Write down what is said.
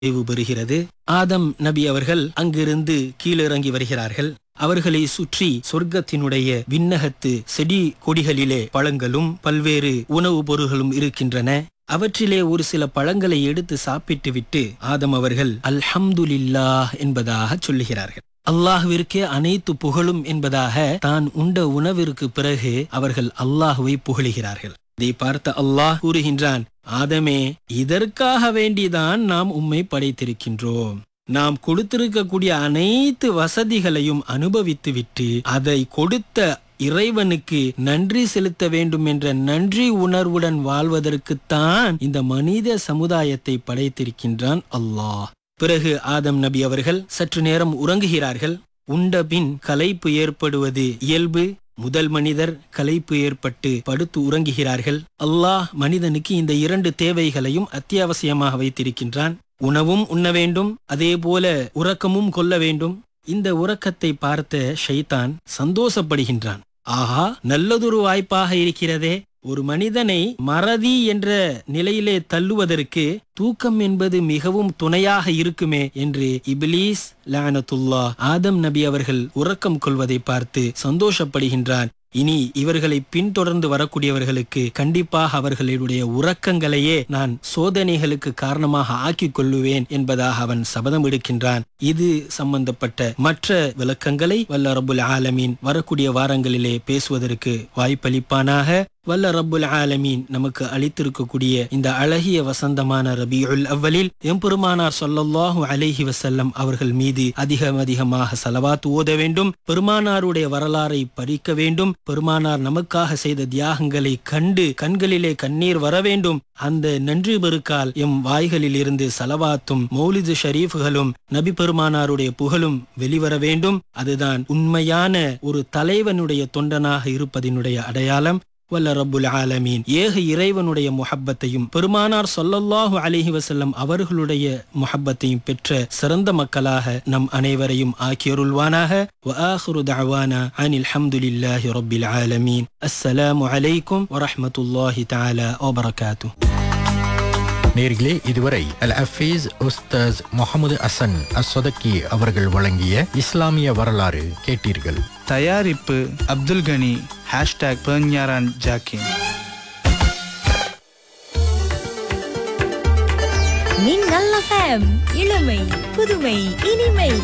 நிறைவு பெறுகிறது ஆதம் நபி அவர்கள் அங்கிருந்து கீழிறங்கி வருகிறார்கள் அவர்களை சுற்றி சொர்க்கத்தினுடைய விண்ணகத்து செடி கொடிகளிலே பழங்களும் பல்வேறு உணவுப் பொருள்களும் இருக்கின்றன அவற்றிலே ஒரு சில பழங்களை எடுத்து சாப்பிட்டுவிட்டு ஆதம் அவர்கள் அல்ஹம்துலில்லாஹ் என்பதாக சொல்லுகிறார்கள் அல்லாஹ்விற்கே அனைத்து புகழும் என்பதாக தான் உண்ட உணவிற்கு பிறகு அவர்கள் அல்லாஹுவை புகழுகிறார்கள் இதை பார்த்த அல்லாஹ் கூறுகின்றான் ஆதமே இதற்காக வேண்டிதான் நாம் உம்மை படைத்திருக்கின்றோம் நாம் கொடுத்திருக்கக்கூடிய அனைத்து வசதிகளையும் அனுபவித்துவிட்டு அதை கொடுத்த இறைவனுக்கு நன்றி செலுத்த வேண்டும் என்ற நன்றி உணர்வுடன் வாழ்வதற்குத்தான் இந்த மனித சமுதாயத்தை படைத்திருக்கின்றான் அல்லாஹ் பிறகு ஆதம் நபி அவர்கள் சற்று நேரம் உறங்குகிறார்கள் உண்டபின் களைப்பு ஏற்படுவது இயல்பு முதல் மனிதர் களைப்பு ஏற்பட்டு படுத்து உறங்குகிறார்கள் அல்லாஹ் மனிதனுக்கு இந்த இரண்டு தேவைகளையும் அத்தியாவசியமாக வைத்திருக்கின்றான் உணவும் உண்ண வேண்டும் அதே போல உறக்கமும் கொள்ள வேண்டும் இந்த உறக்கத்தை பார்த்த ஷைத்தான் சந்தோஷப்படுகின்றான் ஆஹா நல்லதொரு வாய்ப்பாக இருக்கிறதே ஒரு மனிதனை மறதி என்ற நிலையிலே தள்ளுவதற்கு தூக்கம் என்பது மிகவும் துணையாக இருக்குமே என்று இபிலீஸ் லானத்துல்லா ஆதம் நபி அவர்கள் உறக்கம் கொள்வதை பார்த்து சந்தோஷப்படுகின்றான் இனி இவர்களை பின்தொடர்ந்து வரக்கூடியவர்களுக்கு கண்டிப்பாக அவர்களுடைய உறக்கங்களையே நான் சோதனைகளுக்கு காரணமாக ஆக்கிக் கொள்ளுவேன் என்பதாக அவன் சபதம் எடுக்கின்றான் இது சம்பந்தப்பட்ட மற்ற விளக்கங்களை வல்ல ரபுல் ஆலமீன் வரக்கூடிய வாரங்களிலே பேசுவதற்கு வாய்ப்பளிப்பானாக வல்ல ரப்புல் ஆலமீன் நமக்கு அளித்திருக்கக்கூடிய இந்த அழகிய வசந்தமான ரபியுல் அவ்வலில் எம்பெருமானார் சொல்லல்லாஹு அலைஹி வசல்லம் அவர்கள் மீது அதிகம் அதிகமாக சலவாத் ஓத வேண்டும் பெருமானாருடைய வரலாறை படிக்க வேண்டும் பெருமானார் நமக்காக செய்த தியாகங்களை கண்டு கண்களிலே கண்ணீர் வர வேண்டும் அந்த நன்றி பெருக்கால் எம் வாய்களில் இருந்து சலவாத்தும் மௌலிது ஷரீஃப்களும் நபி பெருமானாருடைய புகழும் வெளிவர வேண்டும் அதுதான் உண்மையான ஒரு தலைவனுடைய தொண்டனாக இருப்பதினுடைய அடையாளம் வல்ல ரப்புல் ஆலமீன் ஏக இறைவனுடைய முஹப்பத்தையும் பெருமானார் சொல்லல்லாஹு அலிஹி வசல்லம் அவர்களுடைய முஹப்பத்தையும் பெற்ற சிறந்த மக்களாக நம் அனைவரையும் ஆக்கியருள்வானாக وآخر دعوانا عن الحمد لله رب العالمين السلام عليكم ورحمة الله تعالى وبركاته நேர்களே இதுவரை அல் அஃபீஸ் உஸ்தாஸ் முகமது அசன் அஸ்வதக்கி அவர்கள் வழங்கிய இஸ்லாமிய வரலாறு கேட்டீர்கள் தயாரிப்பு அப்துல் கனி ஹேஷ்டாக் பெர்ஞாரான் ஜாக்கின் மின்னல் எஃப்எம் இளமை புதுமை இனிமை